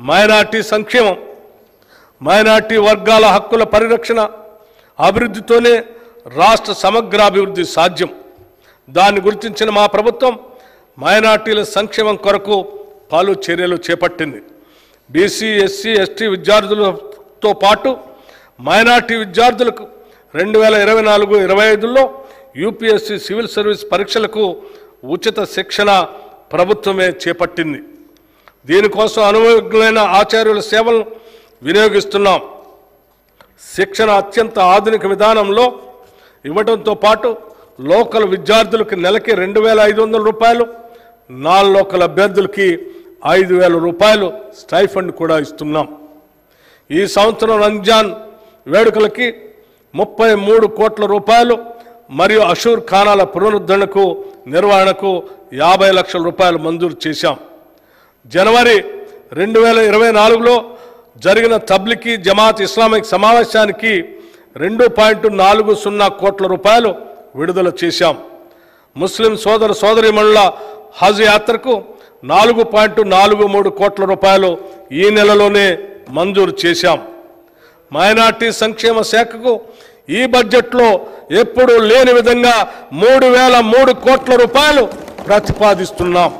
minority సంక్షేమం minority వర్గాల హక్కుల పరిరక్షణ అభివృద్ధితోనే రాష్ట్ర సమగ్రాభివృద్ధి సాధ్యం దాన్ని గుర్తించిన మా ప్రభుత్వం మైనార్టీల సంక్షేమం కొరకు పలు చర్యలు చేపట్టింది బీసీ ఎస్సీ ఎస్టీ విద్యార్థులతో పాటు మైనార్టీ విద్యార్థులకు రెండు వేల ఇరవై నాలుగు ఇరవై ఐదులో యూపీఎస్సీ సివిల్ సర్వీస్ పరీక్షలకు ఉచిత శిక్షణ ప్రభుత్వమే చేపట్టింది దీనికోసం అనుభవజ్ఞులైన ఆచార్యుల సేవలను వినియోగిస్తున్నాం శిక్షణ అత్యంత ఆధునిక విధానంలో ఇవ్వడంతో పాటు లోకల్ విద్యార్థులకు నెలకి రెండు వేల ఐదు వందల రూపాయలు నాన్ లోకల్ అభ్యర్థులకి ఐదు వేల రూపాయలు స్టైఫండ్ కూడా ఇస్తున్నాం ఈ సంవత్సరం రంజాన్ వేడుకలకి ముప్పై మూడు కోట్ల రూపాయలు మరియు అషూర్ ఖానాల పునరుద్ధరణకు నిర్వహణకు యాభై లక్షల రూపాయలు మంజూరు చేశాం జనవరి రెండు వేల ఇరవై నాలుగులో జరిగిన తబ్లికి జమాత్ ఇస్లామిక్ సమావేశానికి రెండు పాయింట్ నాలుగు సున్నా కోట్ల రూపాయలు విడుదల చేశాం ముస్లిం సోదర సోదరిమణుల హజ్ యాత్రకు నాలుగు పాయింట్ నాలుగు మూడు కోట్ల రూపాయలు ఈ నెలలోనే మంజూరు చేశాం మైనార్టీ సంక్షేమ శాఖకు ఈ బడ్జెట్లో ఎప్పుడూ లేని విధంగా మూడు వేల మూడు కోట్ల రూపాయలు ప్రతిపాదిస్తున్నాం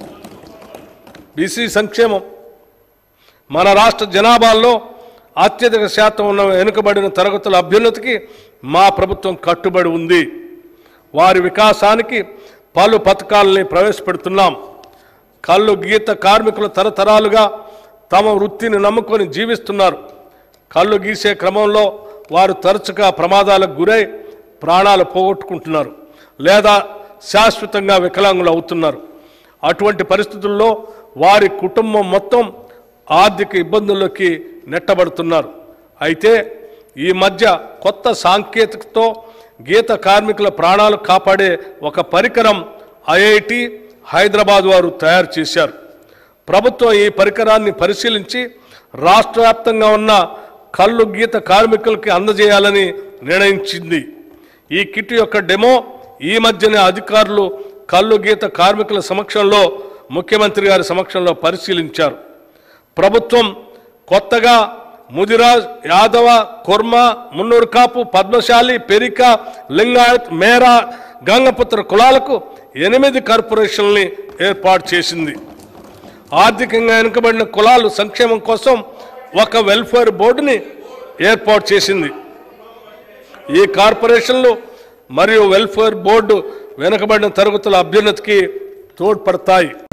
బీసీ సంక్షేమం మన రాష్ట్ర జనాభాలో అత్యధిక శాతం ఉన్న వెనుకబడిన తరగతుల అభ్యున్నతికి మా ప్రభుత్వం కట్టుబడి ఉంది వారి వికాసానికి పలు పథకాలని ప్రవేశపెడుతున్నాం కళ్ళు గీత కార్మికులు తరతరాలుగా తమ వృత్తిని నమ్ముకొని జీవిస్తున్నారు కళ్ళు గీసే క్రమంలో వారు తరచుగా ప్రమాదాలకు గురై ప్రాణాలు పోగొట్టుకుంటున్నారు లేదా శాశ్వతంగా వికలాంగులు అవుతున్నారు అటువంటి పరిస్థితుల్లో వారి కుటుంబం మొత్తం ఆర్థిక ఇబ్బందుల్లోకి నెట్టబడుతున్నారు అయితే ఈ మధ్య కొత్త సాంకేతికతో గీత కార్మికుల ప్రాణాలు కాపాడే ఒక పరికరం ఐఐటి హైదరాబాద్ వారు తయారు చేశారు ప్రభుత్వం ఈ పరికరాన్ని పరిశీలించి రాష్ట్ర వ్యాప్తంగా ఉన్న కళ్ళు గీత కార్మికులకి అందజేయాలని నిర్ణయించింది ఈ కిట్ యొక్క డెమో ఈ మధ్యనే అధికారులు కళ్ళు గీత కార్మికుల సమక్షంలో ముఖ్యమంత్రి గారి సమక్షంలో పరిశీలించారు ప్రభుత్వం కొత్తగా ముదిరాజ్ యాదవ కుర్మ మున్నూరు కాపు పద్మశాలి పెరిక లింగాయత్ మేరా గంగపుత్ర కులాలకు ఎనిమిది కార్పొరేషన్లని ఏర్పాటు చేసింది ఆర్థికంగా వెనుకబడిన కులాలు సంక్షేమం కోసం ఒక వెల్ఫేర్ బోర్డుని ఏర్పాటు చేసింది ఈ కార్పొరేషన్లు మరియు వెల్ఫేర్ బోర్డు వెనుకబడిన తరగతుల అభ్యున్నతికి తోడ్పడతాయి